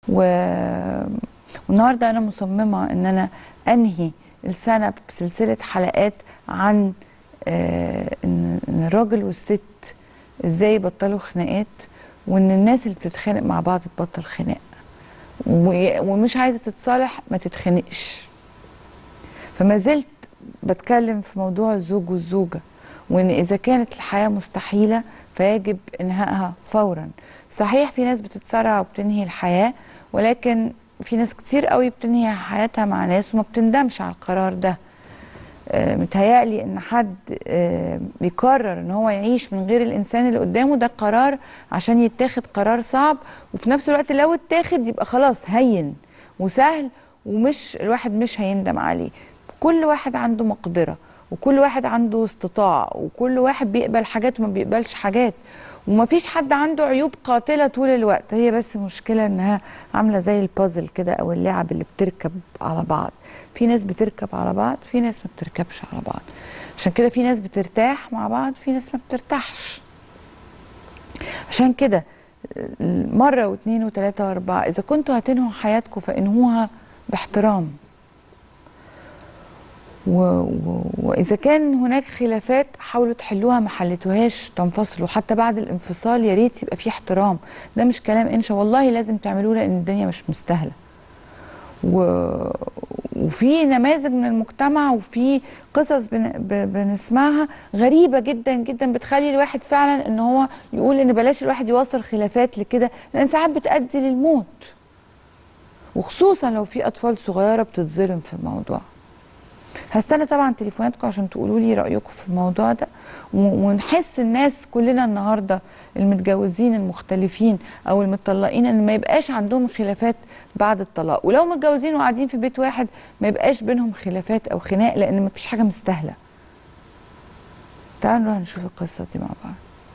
و... والنهارده انا مصممه ان انا انهي السنه بسلسله حلقات عن آه، ان إن الراجل والست ازاي يبطلوا خناقات وان الناس اللي بتتخانق مع بعض تبطل خناق و- ومش عايزه تتصالح ما تتخانقش فما زلت بتكلم في موضوع الزوج والزوجه وان اذا كانت الحياه مستحيله فيجب انهائها فورا صحيح في ناس بتتسرع وبتنهي الحياه ولكن في ناس كتير قوي بتنهي حياتها مع ناس وما بتندمش على القرار ده آه، متهيألي ان حد آه، بيقرر ان هو يعيش من غير الانسان اللي قدامه ده قرار عشان يتاخد قرار صعب وفي نفس الوقت لو اتاخد يبقى خلاص هين وسهل ومش الواحد مش هيندم عليه كل واحد عنده مقدرة وكل واحد عنده استطاع وكل واحد بيقبل حاجات وما بيقبلش حاجات ومفيش حد عنده عيوب قاتلة طول الوقت هي بس مشكلة انها عاملة زي البازل كده او اللعب اللي بتركب على بعض في ناس بتركب على بعض في ناس ما بتركبش على بعض عشان كده في ناس بترتاح مع بعض في ناس ما بترتاحش عشان كده آه، مرة واثنين وثلاثة واربعة اذا كنتوا هتنهوا حياتكم فانهوها باحترام و... و... واذا كان هناك خلافات حاولوا تحلوها ما حلتوهاش تنفصلوا حتى بعد الانفصال يا ريت يبقى في احترام ده مش كلام انشا والله لازم تعملوه لان الدنيا مش مستاهله و... وفي نماذج من المجتمع وفي قصص بن... ب... بنسمعها غريبه جدا جدا بتخلي الواحد فعلا ان هو يقول ان بلاش الواحد يوصل خلافات لكده لان ساعات بتؤدي للموت وخصوصا لو في اطفال صغيره بتتظلم في الموضوع هستنى طبعا تليفوناتكم عشان تقولوا لي رايكم في الموضوع ده و- ونحس الناس كلنا النهارده المتجوزين المختلفين او المطلقين ان ما يبقاش عندهم خلافات بعد الطلاق ولو متجوزين وقاعدين في بيت واحد ما يبقاش بينهم خلافات او خناق لان ما فيش حاجه مستاهله تعالوا نروح نشوف القصه دي مع بعض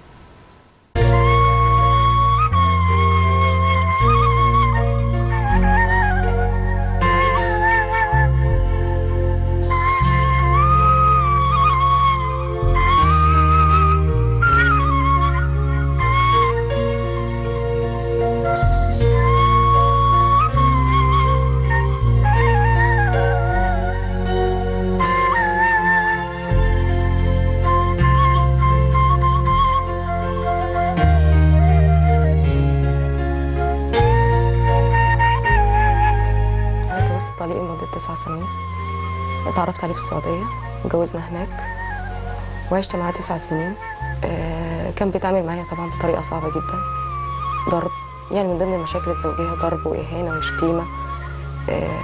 أنا اتجوزت طليقي لمدة تسع سنين اتعرفت عليه في السعودية وجوزنا هناك وعشت معاه تسع سنين آه، كان بيتعامل معايا طبعا بطريقة صعبة جدا ضرب يعني من ضمن المشاكل الزوجية ضرب وإهانة وشتيمة آه،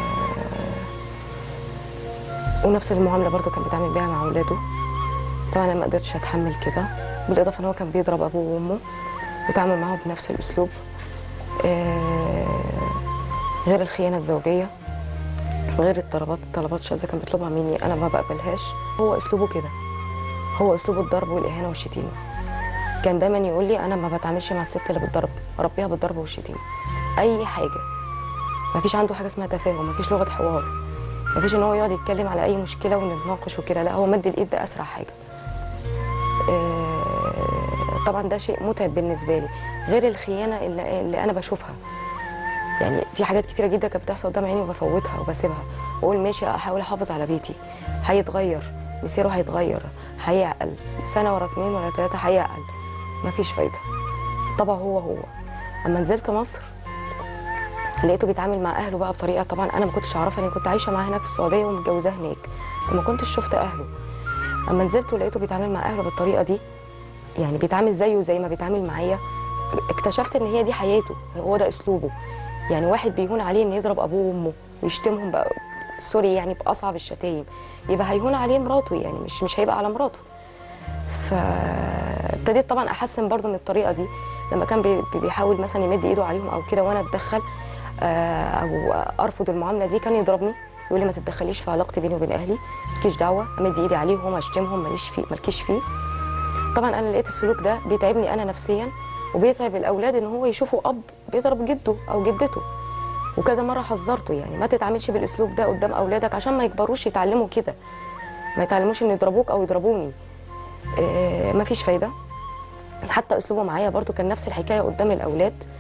ونفس المعاملة برضو كان بيتعامل بيها مع أولاده طبعا أنا ما قدرتش أتحمل كده بالإضافة إن هو كان بيضرب أبوه وأمه بيتعامل معاهم بنفس الأسلوب آه، غير الخيانة الزوجية غير الطلبات الطلبات شاذة كان بيطلبها مني أنا ما بقبلهاش هو أسلوبه كده هو أسلوب الضرب والإهانة والشتيمة كان دايما يقول لي أنا ما بتعاملش مع الست اللي بالضرب أربيها بالضرب والشتيمة أي حاجة ما فيش عنده حاجة اسمها تفاهم ما فيش لغة حوار ما فيش إن هو يقعد يتكلم على أي مشكلة ونتناقش وكده لا هو مد الإيد ده أسرع حاجة آه، طبعا ده شيء متعب بالنسبة لي غير الخيانة اللي, اللي أنا بشوفها يعني في حاجات كتيره جدا كانت بتحصل قدام عيني وبفوتها وبسيبها واقول ماشي احاول احافظ على بيتي هيتغير مصيره هيتغير هيعقل سنه ورا اتنين ولا تلاته هيعقل مفيش فايده طبعا هو هو اما نزلت مصر لقيته بيتعامل مع اهله بقى بطريقه طبعا انا ما كنتش اعرفها لاني كنت عايشه معاه هناك في السعوديه ومتجوزاه هناك فما كنتش شفت اهله اما نزلت ولقيته بيتعامل مع اهله بالطريقه دي يعني بيتعامل زيه زي ما بيتعامل معايا اكتشفت ان هي دي حياته هو ده اسلوبه يعني واحد بيهون عليه ان يضرب ابوه وامه ويشتمهم بقى سوري يعني باصعب الشتايم يبقى هيهون عليه مراته يعني مش مش هيبقى على مراته فابتديت طبعا احسن برضو من الطريقه دي لما كان بي- بي- بيحاول مثلا يمد ايده عليهم او كده وانا اتدخل آه، او ارفض المعامله دي كان يضربني يقول لي ما تتدخليش في علاقتي بيني وبين اهلي مالكيش دعوه امد ايدي عليهم اشتمهم ماليش فيه مالكيش فيه طبعا انا لقيت السلوك ده بيتعبني انا نفسيا وبيتعب الاولاد ان هو يشوفوا اب بيضرب جده او جدته وكذا مره حذرته يعني ما تتعاملش بالاسلوب ده قدام اولادك عشان ما يكبروش يتعلموا كده ما يتعلموش ان يضربوك او يضربوني آه مفيش فايده حتى اسلوبه معايا برضو كان نفس الحكايه قدام الاولاد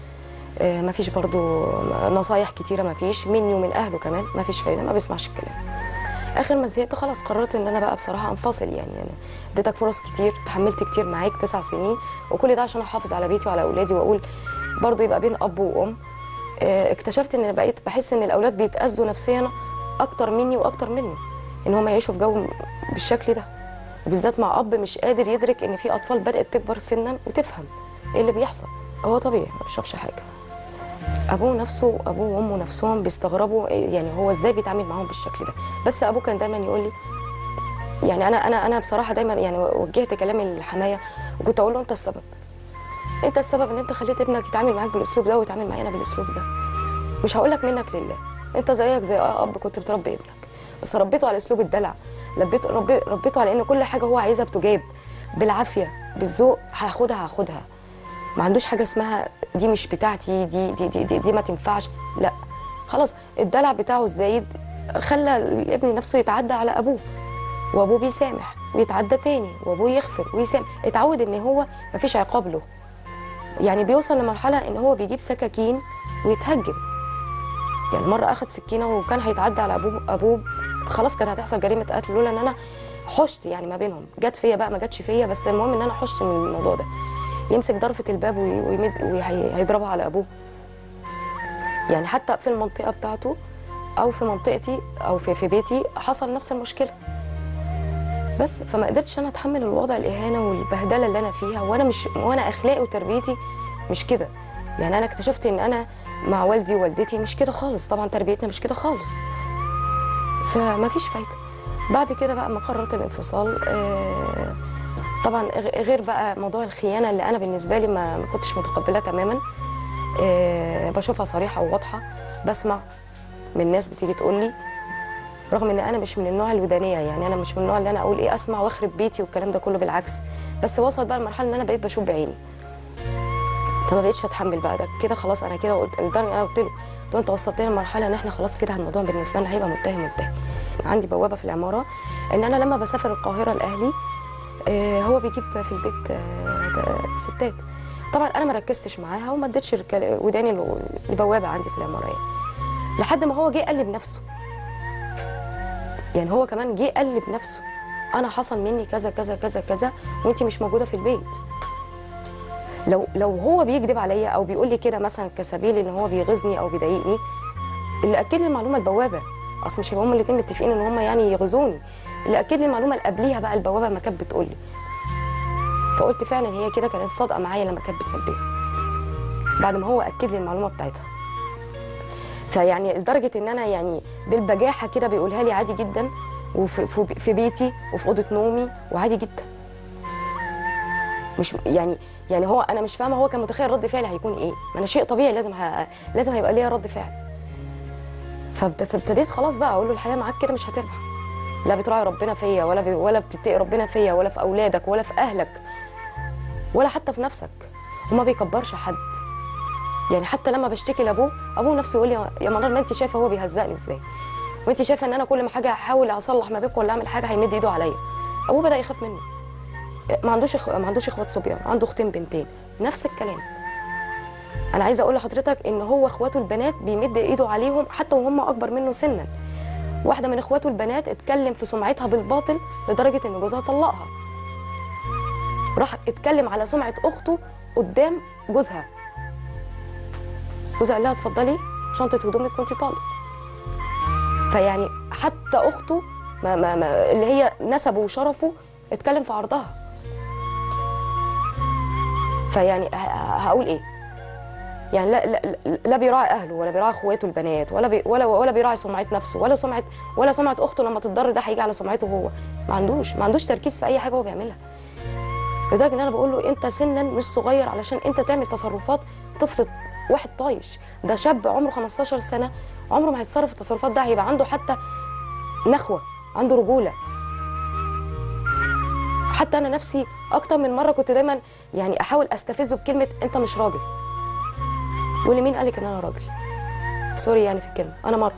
آه، مفيش برضو نصايح كتيره مفيش مني ومن اهله كمان مفيش فايده ما بيسمعش الكلام اخر ما زهقت خلاص قررت ان انا بقى بصراحه انفصل يعني يعني اديتك فرص كتير تحملت كتير معاك تسع سنين وكل ده عشان احافظ على بيتي وعلى اولادي واقول برضو يبقى بين اب وام آه، اكتشفت ان بقيت بحس ان الاولاد بيتاذوا نفسيا اكتر مني واكتر منه ان هم يعيشوا في جو بالشكل ده بالذات مع اب مش قادر يدرك ان في اطفال بدات تكبر سنا وتفهم ايه اللي بيحصل هو طبيعي ما بيشربش حاجه ابوه نفسه ابوه وامه نفسهم بيستغربوا إيه يعني هو ازاي بيتعامل معاهم بالشكل ده بس ابوه كان دايما يقول لي يعني انا انا انا بصراحه دايما يعني وجهت كلامي للحمايه وكنت اقول له انت السبب انت السبب ان انت خليت ابنك يتعامل معاك بالاسلوب ده ويتعامل معايا انا بالاسلوب ده مش هقول لك منك لله انت زيك زي اه اب كنت بتربي ابنك بس ربيته على اسلوب الدلع لبيت ربي ربيته على ان كل حاجه هو عايزها بتجاب بالعافيه بالذوق هاخدها هاخدها ما عندوش حاجه اسمها دي مش بتاعتي دي دي دي, دي, دي ما تنفعش لا خلاص الدلع بتاعه الزايد خلى الابن نفسه يتعدى على ابوه وابوه بيسامح ويتعدى تاني وابوه يغفر ويسامح اتعود ان هو مفيش عقاب له يعني بيوصل لمرحله ان هو بيجيب سكاكين ويتهجم يعني مره اخد سكينه وكان هيتعدى على ابوه ابوه خلاص كانت هتحصل جريمه قتل لولا ان انا حشت يعني ما بينهم جت فيا بقى ما جاتش فيا بس المهم ان انا حشت من الموضوع ده يمسك ضرفه الباب وي- ويمد وهيضربها على ابوه يعني حتى في المنطقه بتاعته او في منطقتي او في في بيتي حصل نفس المشكله بس فما قدرتش انا اتحمل الوضع الاهانه والبهدله اللي انا فيها وانا مش وانا اخلاقي وتربيتي مش كده يعني انا اكتشفت ان انا مع والدي ووالدتي مش كده خالص طبعا تربيتنا مش كده خالص فما فيش فايده بعد كده بقى ما قررت الانفصال آه، طبعا غ- غير بقى موضوع الخيانه اللي انا بالنسبه لي ما ما كنتش متقبلاه تماما آه، بشوفها صريحه وواضحه بسمع من ناس بتيجي تقول لي رغم ان انا مش من النوع الودانيه يعني انا مش من النوع اللي انا اقول ايه اسمع واخرب بيتي والكلام ده كله بالعكس بس وصل بقى لمرحله ان انا بقيت بشوف بعيني فما بقتش اتحمل بقى ده كده خلاص انا كده قلت لدرجه انا قلت له قلت له انت وصلتني لمرحله ان احنا خلاص كده الموضوع بالنسبه لنا هيبقى منتهي منتهي عندي بوابه في العماره ان انا لما بسافر القاهره لاهلي آه، هو بيجيب في البيت آه، ستات طبعا انا ما ركزتش معاها وما اديتش ركال- وداني ل- لبوابه عندي في العماره يعني لحد ما هو جه قال لي بنفسه يعني هو كمان جه قال لي بنفسه انا حصل مني كذا كذا كذا كذا وانت مش موجوده في البيت لو لو هو بيكذب عليا او بيقول لي كده مثلا كسبيل ان هو بيغيظني او بيضايقني اللي اكد لي المعلومه البوابه اصل مش هيبقوا هما الاثنين متفقين ان هما يعني يغيظوني اللي اكد لي المعلومه اللي قبليها بقى البوابه ما كانت بتقول لي فقلت فعلا هي كده كانت صادقه معايا لما كانت بتنبهني بعد ما هو اكد لي المعلومه بتاعتها فيعني لدرجه ان انا يعني بالبجاحه كده بيقولها لي عادي جدا وفي في- في بيتي وفي اوضه نومي وعادي جدا مش يعني يعني هو انا مش فاهمه هو كان متخيل رد فعلي هيكون ايه ما انا شيء طبيعي لازم ه... لازم هيبقى ليا رد فعل فابت- فابتديت خلاص بقى اقول له الحياه معاك كده مش هتنفع لا بتراعي ربنا فيا ولا ب... ولا بتتقي ربنا فيا ولا في اولادك ولا في اهلك ولا حتى في نفسك وما بيكبرش حد يعني حتى لما بشتكي لابوه ابوه نفسه يقول لي يا- يا منار ما انت شايفه هو بيهزقني ازاي وانت شايفه ان انا كل ما حاجه احاول اصلح ما بينكم ولا اعمل حاجه هيمد ايده عليا ابوه بدا يخاف منه ما عندوش إخ... ما عندوش اخوات صبيان عنده اختين بنتين نفس الكلام انا عايزه اقول لحضرتك ان هو اخواته البنات بيمد ايده عليهم حتى وهم اكبر منه سنا واحده من اخواته البنات اتكلم في سمعتها بالباطل لدرجه ان جوزها طلقها راح اتكلم على سمعه اخته قدام جوزها جوزها قال لها اتفضلي شنطه هدومك وانت طالق فيعني حتى اخته ما ما ما اللي هي نسبه وشرفه اتكلم في عرضها فيعني ه- ه- هقول ايه يعني لا لا لا- لا بيراعي اهله ولا بيراعي اخواته البنات ولا بي ولا ولا بيراعي سمعه نفسه ولا سمعه ولا سمعه اخته لما تتضر ده هيجي على سمعته هو ما عندوش ما عندوش تركيز في اي حاجه هو بيعملها لدرجه ان انا بقول له انت سنا مش صغير علشان انت تعمل تصرفات طفل واحد طايش ده شاب عمره 15 سنه عمره ما هيتصرف التصرفات ده هيبقى عنده حتى نخوه عنده رجوله حتى انا نفسي اكتر من مره كنت دايما يعني احاول استفزه بكلمه انت مش راجل يقول لي مين قالك ان انا راجل سوري يعني في الكلمه انا مره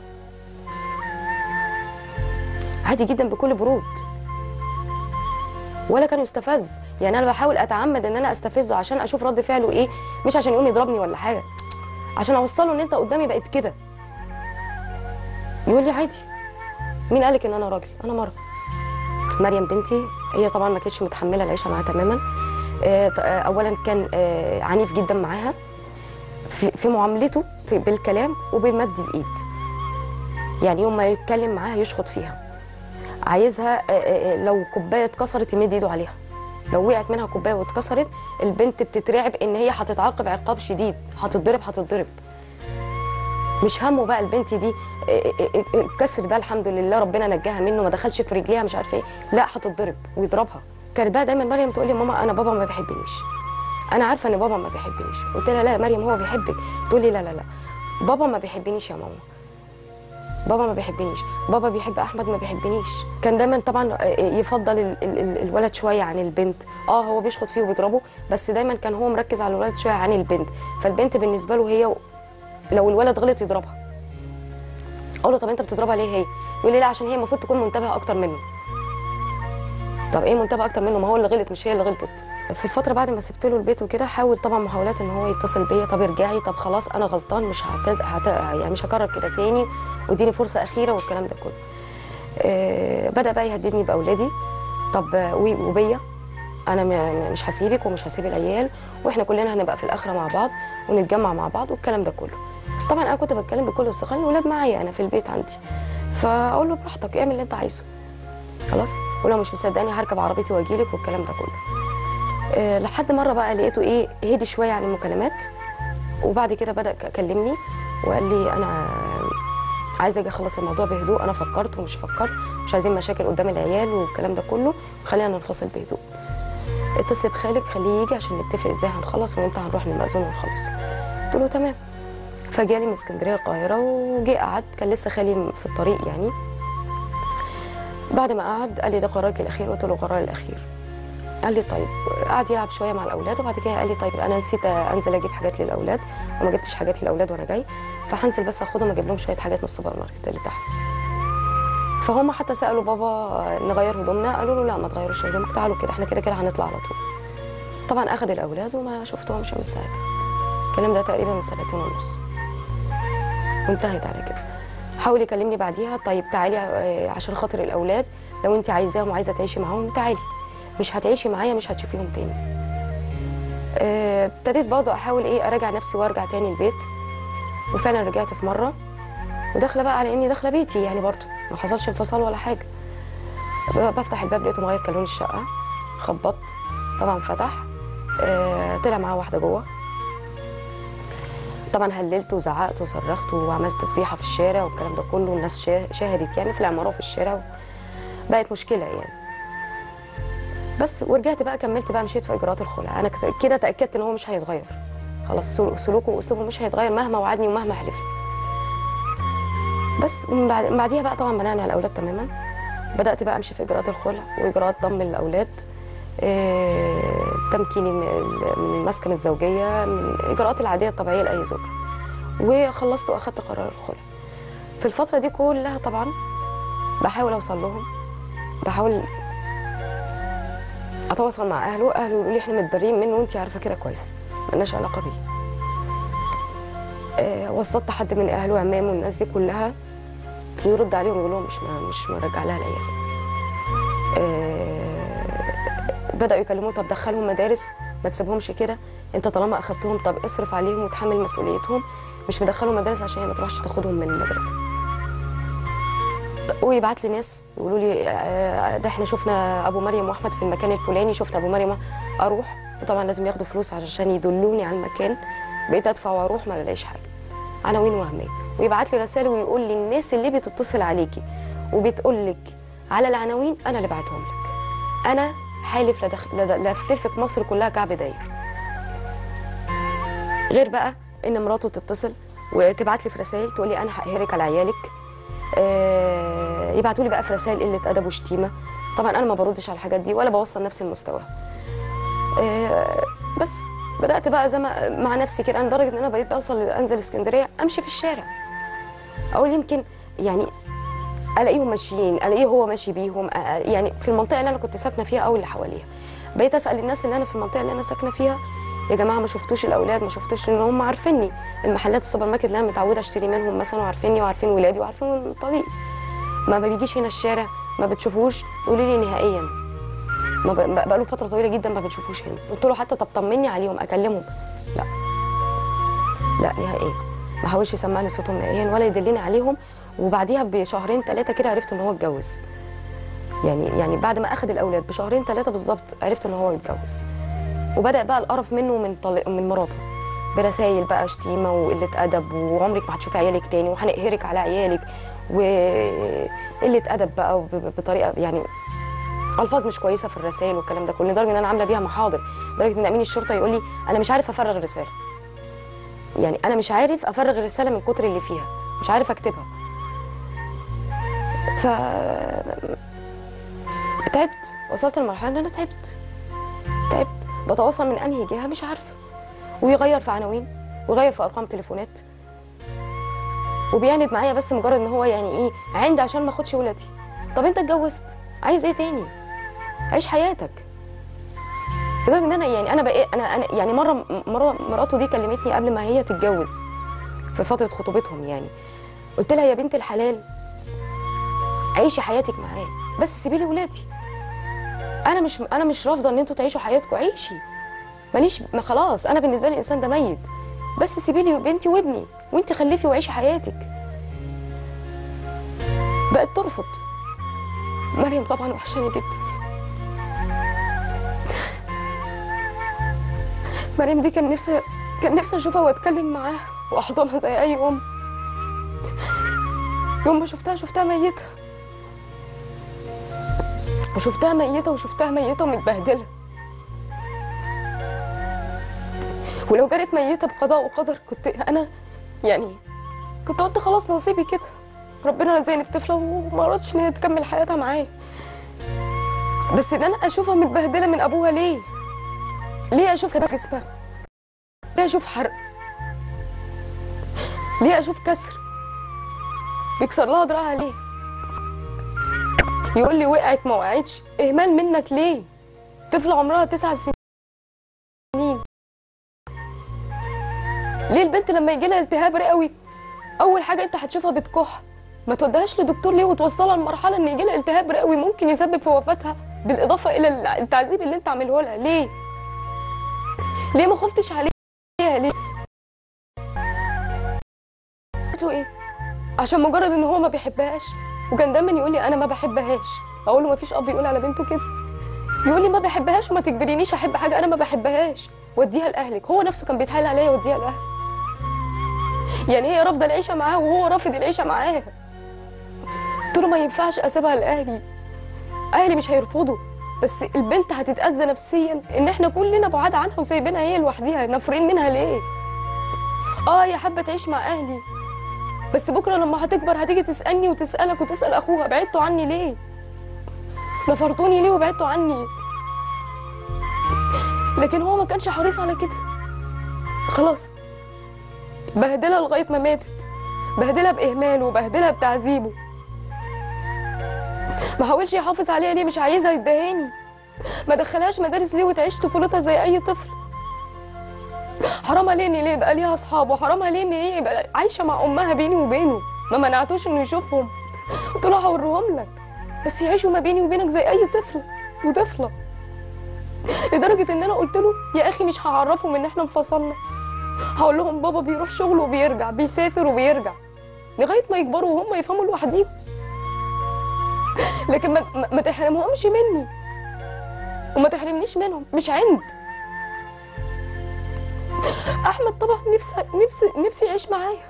عادي جدا بكل برود ولا كان يستفز يعني انا بحاول اتعمد ان انا استفزه عشان اشوف رد فعله ايه مش عشان يقوم يضربني ولا حاجه عشان اوصله ان انت قدامي بقيت كده يقول لي عادي مين قالك ان انا راجل انا مره مريم بنتي هي طبعا ما كانتش متحمله العيشه معاها تماما آه، ط- آه، اولا كان آه، عنيف جدا معاها في, في معاملته في بالكلام وبمد الايد يعني يوم ما يتكلم معاها يشخط فيها عايزها آه، آه، آه، لو كوبايه اتكسرت يمد ايده عليها لو وقعت منها كوبايه واتكسرت البنت بتترعب ان هي هتتعاقب عقاب شديد هتتضرب هتتضرب مش همه بقى البنت دي آه، آه، آه، الكسر ده الحمد لله ربنا نجاها منه ما دخلش في رجليها مش عارفه ايه لا هتتضرب ويضربها كانت بقى دايما مريم تقول لي ماما انا بابا ما بيحبنيش انا عارفه ان بابا ما بيحبنيش قلت لها لا يا مريم هو بيحبك تقول لي لا لا لا بابا ما بيحبنيش يا ماما بابا ما بيحبنيش بابا بيحب احمد ما بيحبنيش كان دايما طبعا يفضل ال ال ال الولد شويه عن البنت اه هو بيشخط فيه وبيضربه بس دايما كان هو مركز على الولد شويه عن البنت فالبنت بالنسبه له هي لو الولد غلط يضربها اقول له طب انت بتضربها ليه هي يقول لي لا عشان هي المفروض تكون منتبهه اكتر منه طب ايه منتبه اكتر منه ما هو اللي غلط مش هي اللي غلطت في الفتره بعد ما سبت له البيت وكده حاول طبعا محاولات ان هو يتصل بيا طب ارجعي طب خلاص انا غلطان مش هعتز هت... يعني مش هكرر كده تاني واديني فرصه اخيره والكلام ده كله آه بدا بقى يهددني باولادي طب آه، و- وبيا انا م- مش هسيبك ومش هسيب العيال واحنا كلنا هنبقى في الاخره مع بعض ونتجمع مع بعض والكلام ده كله طبعا انا كنت بتكلم بكل استقلال الولاد معايا انا في البيت عندي فاقول له براحتك اعمل اللي انت عايزه خلاص ولو مش مصدقني هركب عربيتي واجيلك والكلام ده كله أه لحد مره بقى لقيته ايه هدي شويه عن المكالمات وبعد كده بدا ك- كلمني وقال لي انا عايزه اجي اخلص الموضوع بهدوء انا فكرت ومش فكرت مش عايزين مشاكل قدام العيال والكلام ده كله خلينا ننفصل بهدوء اتصل بخالد خليه يجي عشان نتفق ازاي هنخلص وامتى هنروح للمأذون ونخلص قلت له تمام فجالي من اسكندريه القاهره وجي قعد كان لسه خالي في الطريق يعني بعد ما قعد قال لي ده قرارك الاخير قلت له قراري الاخير قال لي طيب قعد يلعب شويه مع الاولاد وبعد كده قال لي طيب انا نسيت انزل اجيب حاجات للاولاد وما جبتش حاجات للاولاد وانا جاي فهنزل بس اخدهم اجيب لهم شويه حاجات من السوبر ماركت اللي تحت فهم حتى سالوا بابا نغير هدومنا قالوا له لا ما تغيروش هدومك تعالوا كده احنا كده كده هنطلع على طول طبعا اخذ الاولاد وما شفتهمش من ساعتها الكلام ده تقريبا من سنتين ونص وانتهت على كده حاول يكلمني بعديها طيب تعالي آه، عشان خاطر الاولاد لو انت عايزاهم وعايزه تعيشي معاهم تعالي مش هتعيشي معايا مش هتشوفيهم تاني آه، ابتديت برضه احاول ايه اراجع نفسي وارجع تاني البيت وفعلا رجعت في مره وداخله بقى على اني داخله بيتي يعني برضه ما حصلش انفصال ولا حاجه ب- بفتح الباب لقيته مغير كالون الشقه خبطت طبعا فتح آه، طلع معاه واحده جوه طبعا هللت وزعقت وصرخت وعملت فضيحه في الشارع والكلام ده كله والناس شا- شاهدت يعني في العماره وفي الشارع بقت مشكله يعني بس ورجعت بقى كملت بقى مشيت في اجراءات الخلع انا كت- كده تاكدت ان هو مش هيتغير خلاص سلو- سلوكه واسلوبه مش هيتغير مهما وعدني ومهما حلفني بس ومن بعد من بعديها بقى طبعا منعني على الاولاد تماما بدات بقى امشي في اجراءات الخلع واجراءات ضم الاولاد آه، تمكيني من ال- من المسكن الزوجيه من الاجراءات العاديه الطبيعيه لاي زوجه وخلصت واخدت قرار الخلع في الفتره دي كلها طبعا بحاول اوصل لهم بحاول اتواصل مع اهله اهله يقولوا لي احنا متبرئين منه وانت عارفه كده كويس ملناش علاقه بيه آه وصلت حد من اهله عمامه والناس دي كلها ويرد عليهم يقول لهم مش مش مرجع لها العيال آه بداوا يكلموه طب دخلهم مدارس ما تسيبهمش كده انت طالما اخدتهم طب اصرف عليهم وتحمل مسؤوليتهم مش مدخلهم مدارس عشان هي ما تروحش تاخدهم من المدرسه ويبعت لي ناس يقولوا لي آه، ده احنا شفنا ابو مريم واحمد في المكان الفلاني شفنا ابو مريم اروح وطبعا لازم ياخدوا فلوس عشان يدلوني على المكان بقيت ادفع واروح ما بلاقيش حاجه عناوين وهميه ويبعت لي رسائل ويقول لي الناس اللي بتتصل عليكي وبتقول لك على العناوين انا اللي بعتهم لك انا حالف لدخ... لد- لففك مصر كلها كعب داير غير بقى ان مراته تتصل وتبعت لي في رسائل تقول لي انا هقهرك على عيالك آه، يبعتوا لي بقى في رسائل قله ادب وشتيمه طبعا انا ما بردش على الحاجات دي ولا بوصل نفسي لمستواها آه، بس بدات بقى زي ما مع نفسي كده انا لدرجه ان انا بقيت اوصل انزل اسكندريه امشي في الشارع اقول يمكن يعني الاقيهم ماشيين الاقيه هو ماشي بيهم أ- يعني في المنطقه اللي انا كنت ساكنه فيها او اللي حواليها بقيت اسال الناس اللي انا في المنطقه اللي انا ساكنه فيها يا جماعه ما شفتوش الاولاد ما شفتوش ان هم عارفيني المحلات السوبر ماركت اللي انا متعوده اشتري منهم مثلا وعارفيني وعارفين ولادي وعارفين الطريق ما ما بيجيش هنا الشارع ما بتشوفوش يقولوا لي نهائيا ما ب- بقاله فتره طويله جدا ما بنشوفوش هنا قلت له حتى طب طمني عليهم اكلمهم لا لا نهائيا ما حاولش يسمعني صوتهم نهائيا ولا يدلني عليهم وبعديها بشهرين ثلاثه كده عرفت ان هو اتجوز يعني يعني بعد ما اخذ الاولاد بشهرين ثلاثه بالظبط عرفت ان هو اتجوز وبدا بقى القرف منه من طل... من مراته برسايل بقى شتيمه وقله ادب وعمرك ما هتشوفي عيالك تاني وهنقهرك على عيالك وقله ادب بقى وب- بطريقه يعني الفاظ مش كويسه في الرسائل والكلام ده كله لدرجه ان انا عامله بيها محاضر لدرجه ان امين الشرطه يقول لي انا مش عارف افرغ الرساله يعني انا مش عارف افرغ الرساله من كتر اللي فيها مش عارف اكتبها ف تعبت وصلت لمرحله ان انا تعبت تعبت بتواصل من انهي جهه مش عارفه ويغير في عناوين ويغير في ارقام تليفونات وبيعند معايا بس مجرد ان هو يعني ايه عند عشان ما اخدش ولادي طب انت اتجوزت عايز ايه تاني عيش حياتك لدرجه ان انا يعني انا بقى انا انا يعني مره مره مراته دي كلمتني قبل ما هي تتجوز في فتره خطوبتهم يعني قلت لها يا بنت الحلال عيشي حياتك معاه بس سيبي لي ولادي انا مش انا مش رافضه ان انتوا تعيشوا حياتكم عيشي ماليش ما خلاص انا بالنسبه لي الانسان ده ميت بس سيبي لي بنتي وابني وانت خلفي وعيشي حياتك بقت ترفض مريم طبعا وحشاني جدا مريم دي كان نفسي كان نفسي اشوفها واتكلم معاها واحضنها زي اي ام يوم ما شفتها شفتها ميته وشفتها ميته وشفتها ميته ومتبهدله ولو كانت ميته بقضاء وقدر كنت انا يعني كنت قلت خلاص نصيبي كده ربنا رزقني بطفله وما رضتش ان هي تكمل حياتها معايا بس ان انا اشوفها متبهدله من ابوها ليه ليه اشوف كده جسمها ليه اشوف حرق ليه اشوف كسر بيكسر لها دراعها ليه يقول لي وقعت ما وقعتش اهمال منك ليه طفله عمرها تسع سنين ليه البنت لما يجي لها التهاب رئوي اول حاجه انت هتشوفها بتكح ما توديهاش لدكتور ليه وتوصلها لمرحله ان يجي لها التهاب رئوي ممكن يسبب في وفاتها بالاضافه الى التعذيب اللي انت عامله لها ليه ليه ما خفتش عليها ليه قلت له ايه عشان مجرد ان هو ما بيحبهاش وكان دايما يقول لي انا ما بحبهاش اقول له ما فيش اب يقول على بنته كده يقول لي ما بحبهاش وما تجبرينيش احب حاجه انا ما بحبهاش وديها لاهلك هو نفسه كان بيتحايل عليا وديها لاهلي يعني هي رافضه العيشه معاه وهو رافض العيشه معاها قلت له ما ينفعش اسيبها لاهلي اهلي مش هيرفضوا بس البنت هتتاذى نفسيا ان احنا كلنا بعاد عنها وسايبينها هي لوحديها نافرين منها ليه اه يا حابه تعيش مع اهلي بس بكره لما هتكبر هتيجي تسالني وتسالك وتسال اخوها بعدتوا عني ليه نفرتوني ليه وبعدتوا عني لكن هو ما كانش حريص على كده خلاص بهدلها لغايه ما ماتت بهدلها باهماله وبهدلها بتعذيبه ما حاولش يحافظ عليها ليه مش عايزها يدهاني ما دخلهاش مدارس ليه وتعيش طفولتها زي اي طفل حرام عليه ان ليه يبقى ليها اصحاب وحرام عليه ان هي يبقى عايشه مع امها بيني وبينه ما منعتوش انه يشوفهم قلت له هوريهم لك بس يعيشوا ما بيني وبينك زي اي طفل وطفله لدرجه ان انا قلت له يا اخي مش هعرفهم ان احنا انفصلنا هقول لهم بابا بيروح شغله وبيرجع بيسافر وبيرجع لغايه ما يكبروا وهم يفهموا لوحديهم لكن ما, ما- ما تحرمهمش مني وما تحرمنيش منهم مش عند احمد طبعا نفسي نفسي نفسي يعيش معايا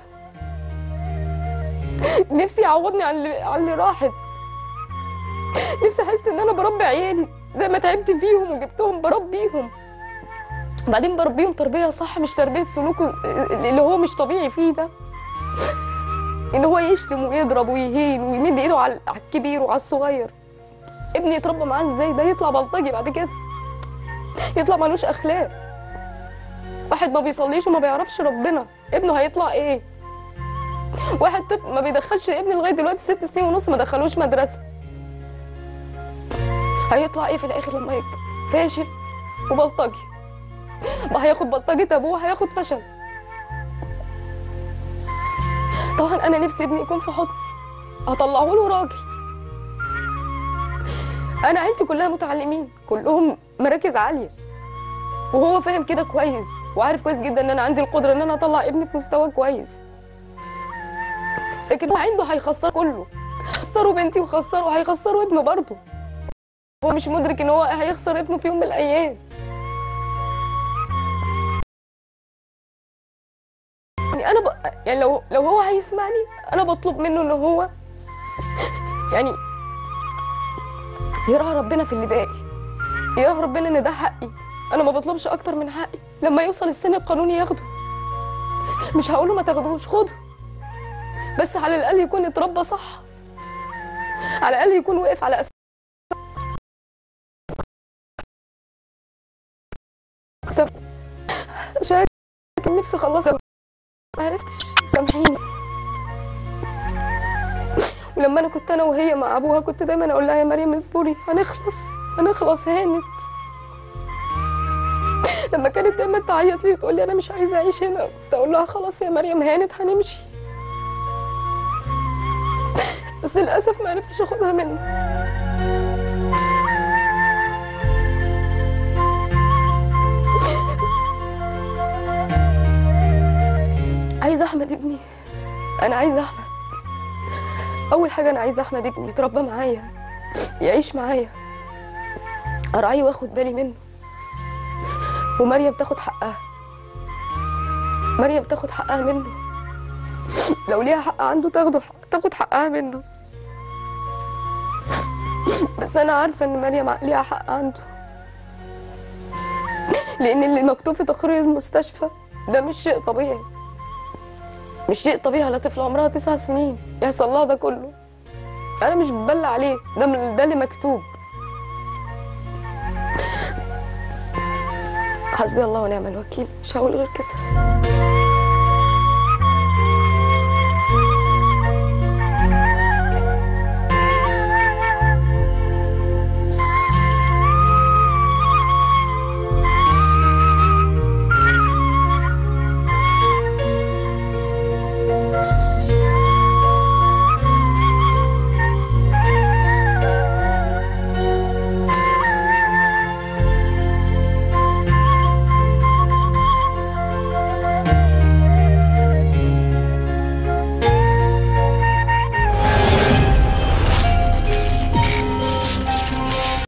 نفسي يعوضني عن اللي, عن اللي راحت نفسي احس ان انا بربي عيالي زي ما تعبت فيهم وجبتهم بربيهم بعدين بربيهم تربيه صح مش تربيه سلوك اللي هو مش طبيعي فيه ده ان هو يشتم ويضرب ويهين ويمد ايده على على الكبير وعلى الصغير ابني يتربى معاه ازاي ده يطلع بلطجي بعد كده يطلع ملوش اخلاق واحد ما بيصليش وما بيعرفش ربنا ابنه هيطلع ايه واحد طفل ما بيدخلش ابني لغايه دلوقتي ست سنين ونص ما دخلوش مدرسه هيطلع ايه في الاخر لما يكبر فاشل وبلطجي ما هياخد بلطجة ابوه هياخد فشل طبعا انا نفسي ابني يكون في حضن هطلعه له راجل انا عيلتي كلها متعلمين كلهم مراكز عاليه وهو فاهم كده كويس وعارف كويس جدا ان انا عندي القدره ان انا اطلع ابني في مستوى كويس لكن هو عنده هيخسر كله خسروا بنتي وخسروا هيخسروا ابنه برضه هو مش مدرك ان هو هيخسر ابنه في يوم من الايام يعني انا ب... يعني لو لو هو هيسمعني انا بطلب منه ان هو يعني يراعي ربنا في اللي باقي يراعي ربنا ان ده حقي انا ما بطلبش اكتر من حقي لما يوصل السن القانوني ياخده مش هقوله ما تاخدوش خده بس على الاقل يكون اتربى صح على الاقل يكون وقف على أساس سم... عشان كان نفسي اخلصها ما عرفتش سامحيني ولما انا كنت انا وهي مع ابوها كنت دايما اقول لها يا مريم اصبري هنخلص هنخلص هانت لما كانت دايما تعيط لي وتقول لي انا مش عايزه اعيش هنا كنت اقول لها خلاص يا مريم هانت هنمشي بس للاسف ما عرفتش اخدها منه عايزه احمد ابني انا عايزه احمد اول حاجه انا عايزه احمد ابني يتربى معايا يعيش معايا اراعيه واخد بالي منه ومريم تاخد حقها مريم تاخد حقها منه لو ليها حق عنده تاخده تاخد حقها منه بس انا عارفه ان مريم ليها حق عنده لان اللي مكتوب في تقرير المستشفى ده مش شيء طبيعي مش شيء طبيعي على طفله عمرها تسع سنين يحصل لها ده كله انا مش ببلع عليه ده من- ده اللي مكتوب حسبي الله ونعم الوكيل مش هقول غير كده